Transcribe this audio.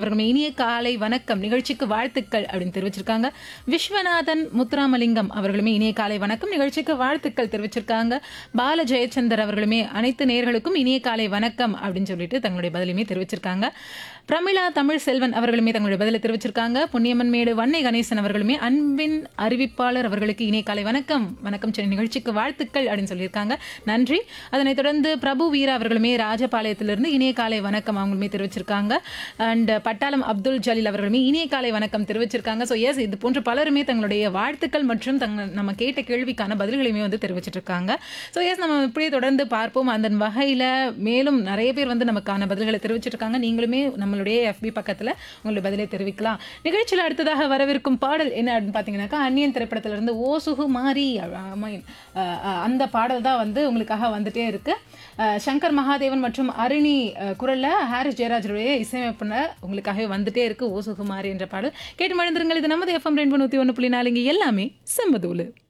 அவர்களுமே இனிய காலை வணக்கம் நிகழ்ச்சிக்கு வாழ்த்துக்கள் அப்படின்னு தெரிவிச்சிருக்காங்க விஸ்வநாதன் முத்துராமலிங்கம் அவர்களுமே இனிய காலை வணக்கம் நிகழ்ச்சிக்கு வாழ்த்துக்கள் தெரிவிச்சிருக்காங்க பால ஜெயச்சந்தர் அவர்களுமே அனைத்து நேர்களுக்கும் இனிய காலை வணக்கம் அப்படின்னு சொல்லிட்டு தங்களுடைய பதிலுமே தெரிவிச்சிருக்காங்க பிரமிளா தமிழ் செல்வன் அவர்களுமே தங்களுடைய பதிலை தெரிவிச்சிருக்காங்க புண்ணியம்மன் மேடு வன்னை கணேசன் அவர்களுமே அன்பின் அறிவிப்பாளர் அவர்களுக்கு இனிய காலை வணக்கம் வணக்கம் சென்னை நிகழ்ச்சிக்கு வாழ்த்துக்கள் அப்படின்னு சொல்லியிருக்காங்க நன்றி அதனைத் தொடர்ந்து பிரபு வீரா அவர்களுமே ராஜபாளையத்திலிருந்து இனிய காலை வணக்கம் அவங்களுமே தெரிவிச்சிருக்காங்க அண்ட் பட்டாளம் அப்துல் ஜலீல் அவர்களுமே இனிய காலை வணக்கம் தெரிவிச்சிருக்காங்க ஸோ எஸ் இது போன்ற பலருமே தங்களுடைய வாழ்த்துக்கள் மற்றும் தங்க நம்ம கேட்ட கேள்விக்கான பதில்களையுமே வந்து தெரிவிச்சிட்டு இருக்காங்க ஸோ எஸ் நம்ம இப்படியே தொடர்ந்து பார்ப்போம் அந்த வகையில் மேலும் நிறைய பேர் வந்து நமக்கான பதில்களை தெரிவிச்சிட்டு இருக்காங்க நீங்களுமே நம்மளுடைய எஃபி பக்கத்தில் உங்களுடைய பதிலை தெரிவிக்கலாம் நிகழ்ச்சியில் அடுத்ததாக வரவிருக்கும் பாடல் என்ன அப்படின்னு பார்த்தீங்கன்னாக்கா அந்நியன் திரைப்படத்திலிருந்து ஓ சுகு மாறி I mean, அஹ், அஹ், அந்த பாடல் தான் வந்து உங்களுக்காக வந்துட்டே இருக்கு அஹ், சங்கர் மகாதேவன் மற்றும் அருணி அஹ், குரல்ல ஹாரிஸ் ஜெயராஜருடைய இசையமைப்புன உங்களுக்காகவே வந்துட்டே இருக்கு ஓ சுகுமாரி என்ற பாடல் கேட்டு மழந்திருங்கள் இது நமது எஃப்எம் ரெண்டு நூற்றி ஒன்று புள்ளி நாலு இங்கே எல்லாமே செம்பதூலு